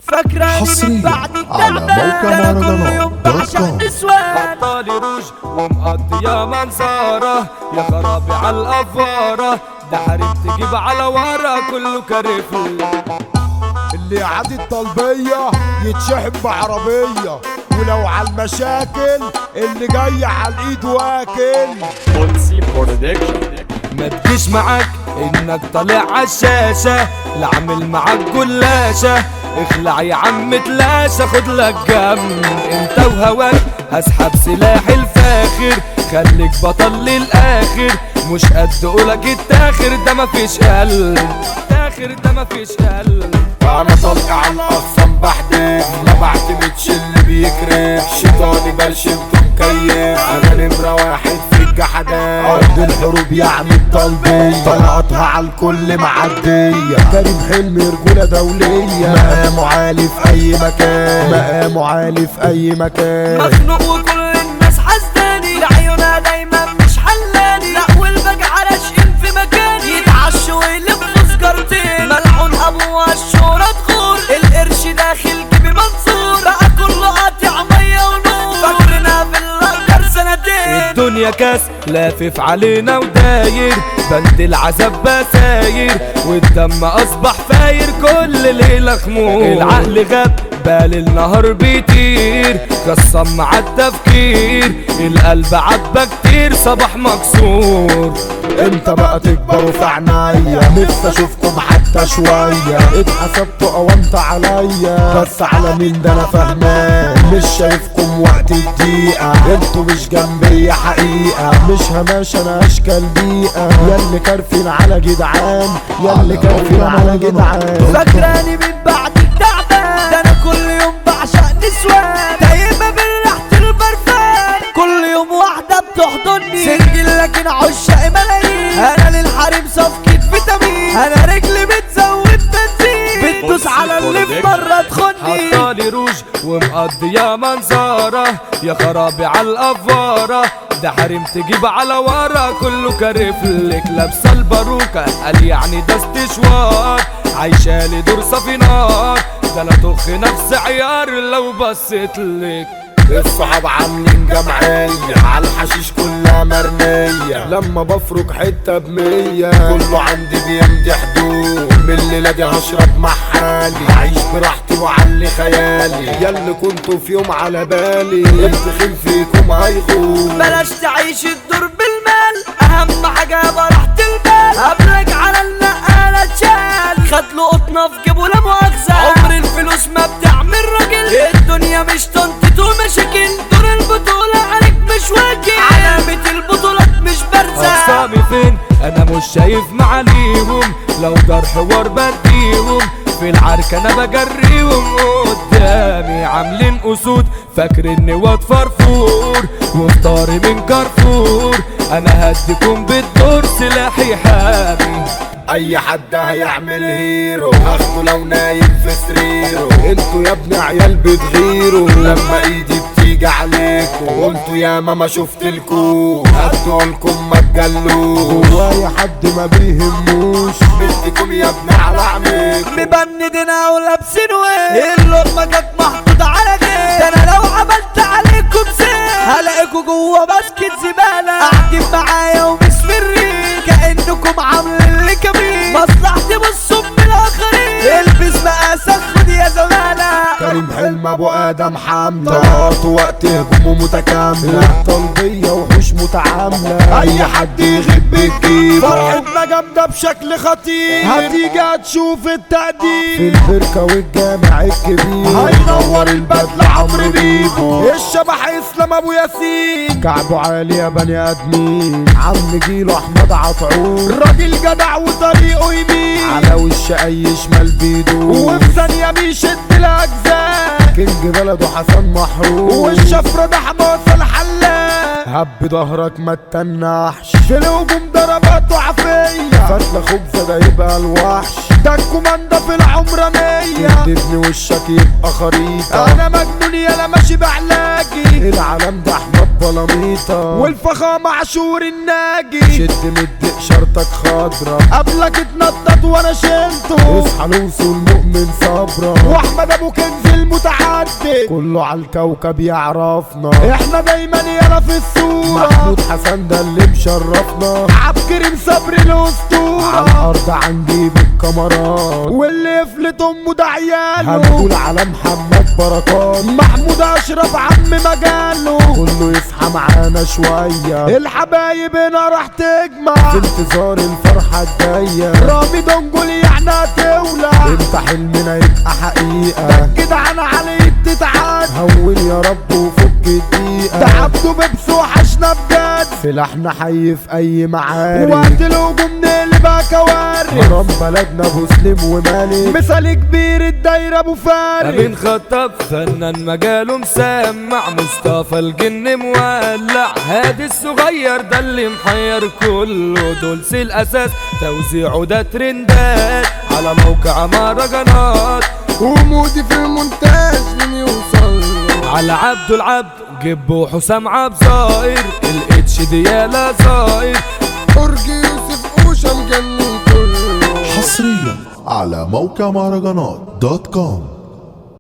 فاكراني من حصرياً بعد على التعبان موقع ده انا كل مهرجانات يوم دوت بعشق كوم. نسوان بطالي روج ومقضية منظرة يا خرابي على الأفارة ده حريم تجيب على ورا كله كرفل اللي عادي الطلبية يتشحن بعربية ولو على المشاكل اللي جاي على الايد واكل ما تجيش معاك انك طالع عالشاشة لا عامل معاك جلاشة اخلع يا عم تلاشى خد لك جنب انت وهواك هسحب سلاحي الفاخر خليك بطل للاخر مش قد قولك التاخر ده مفيش قلب التاخر ده مفيش قلب انا طلق على الاقسام بحدف ما بعتمدش اللي بيكرف شيطاني برشمته مكيف انا نمرة واحد في الجحدان ارض الحروب يعني الطلبية طلعتها على الكل معدية كريم حلمي رجولة دولية مقامه عالي في اي مكان مقامه عالي في اي مكان مخنوق وكل الناس حسداني لعيونها دايما مش حلاني لا والبجع راشقين في مكاني يتعشوا ويلفوا سجارتين ملعون ابوها الشهرة تغور القرش داخل جيبي منصور بقى كله قاطع مية ونور فاكرنا في الاخر سنتين الدنيا كاس لافف علينا وداير بند العذاب بساير والدم اصبح فاير كل ليلة خمور العقل غاب بال النهار بيطير قسم مع التفكير القلب عبى كتير صباح مكسور امتى بقى تكبروا في عنايا نفسي اشوفكم حتى شوية اتحسبتوا قومت عليا بس على مين ده انا فهمان مش شايفكم وقت الدقيقة انتوا مش جنبي حقيقة مش هماش انا اشكال بيئة ياللي كارفين على جدعان ياللي كارفين على جدعان فاكراني من بعد التعبان ده انا كل يوم بعشق نسوان دايما بالريحة البرفان كل يوم واحدة بتحضني سنجل لكن عشاق ملايين انا للحريم صفقة فيتامين انا رجلي بتزود بنزين بتدوس على اللي في مرة تخني حطالي روج ومقضية منظرة يا خرابي على الأفارة ده حريم تجيب على ورا كله كرفلك لابسة الباروكة قال يعني ده استشوار عايشالي دور صافي نار ده انا طخ نفس عيار لو بصيت لك الصحاب عاملين جمعية على الحشيش كلها مرمية لما بفرك حتة بمية كله عندي بيمضي حدود من الليلة دي هشرب مع حالي هعيش براحتي وعلي خيالي ياللي كنتوا في يوم على بالي التخين فيكم هيغور بلاش تعيش الدور بالمال اهم حاجة براحة البال قبلك على النقالة تشال خد له قطنة في جيبه لا مؤاخذة عمر الفلوس ما بتعمل راجل الدنيا مش تنطيط ومشاكل دور البطولة عليك مش واجب علامة البطولات مش بارزة أقسامي فين أنا مش شايف معاليهم لو دار حوار بديهم في العركة أنا بجريهم قدامي عاملين أسود فاكر إني واد فرفور وفطاري من كارفور أنا هديكم بالدور سلاحي حامي اي حد هيعمل هيرو هاخده لو نايم في سريره انتوا يا ابن عيال بتغيروا لما ايدي بتيجي عليكم قلتوا يا ماما شفتلكوا هدولكم ما تجلوش هوايا حد ما بيهموش بديكم يا ابن على عميكم مبندنا ولابسين وين اللقمة جت محطوطة على جيب ده انا لو عملت عليكم زين هلاقيكوا جوه باسكت زبالة قاعدين معايا ومش في الريق كأنكم عاملين لي كمين مصلحتي بصوا بالاخرين البس مقاسك خد يا زمالة كريم حلم ابو ادم حمله طلعت وقت هجومه متكامله طلبيه وحوش متعامله اي حد يغيب بتجيبه فرحتنا جامده بشكل خطير هتيجي هتشوف التقدير في البركه والجامع الكبير هينور البدله عمرو بيبو الشبح اسلام ابو ياسين كعبه عالي يا بني ادمين عم جيله احمد عطعون راجل جدع وطريقه يمين على وش اي شمال بيدو وفي ثانيه بيشد الاجزاء كينج بلده حسن محروم والشفرة ده حماسة الحلاق هب ظهرك ما تتنحش في الهجوم ضرباته عافية فتلة خبزة ده يبقى الوحش ده الكوماندا في العمرانية تبني وشك يبقى خريطة انا مجنون يالا ماشي بعلاجي العالم ده احمد بلاميطة والفخامة عاشور الناجي شد مدق شرطك خضرا قبلك اتنطط وانا شلته اصحى لوسو المؤمن صبرا واحمد ابو كنز المتعدد كله على الكوكب يعرفنا احنا دايما يالا في الصورة محمود حسن ده اللي مشرفنا عبد كريم صبري الاسطورة على الارض عندي بالكاميرات واللي يفلت امه ده عياله هنقول على محمد بركات محمود اشرف عم مجاله كله يصحى معانا شوية الحبايب هنا راح تجمع في انتظار الفرحة الجاية رامي دنجل يعني هتولع انت حلمنا يبقى حقيقة كده انا عليك تتعاد هون يا رب وفك الدقيقة ده عبده بيبس وحشنا بجد سلاحنا حي في اي معارك وقت الهجوم نقلبها كوارث حرام بلدنا ابو سليم ومالك مثال كبير الدايرة ابو فارس امين خطاب فنان مجاله مسمع مصطفى الجن مولع هادي الصغير ده اللي محير كله دول سي الاساس توزيعه ده ترندات على موقع مهرجانات ومودي في المونتاج من يوصل على عبد العبد جبو حسام عبد زائر الاتش ديالا زائر برج يوسف اوشا مجنن كله حصريا على موقع مهرجانات دوت كوم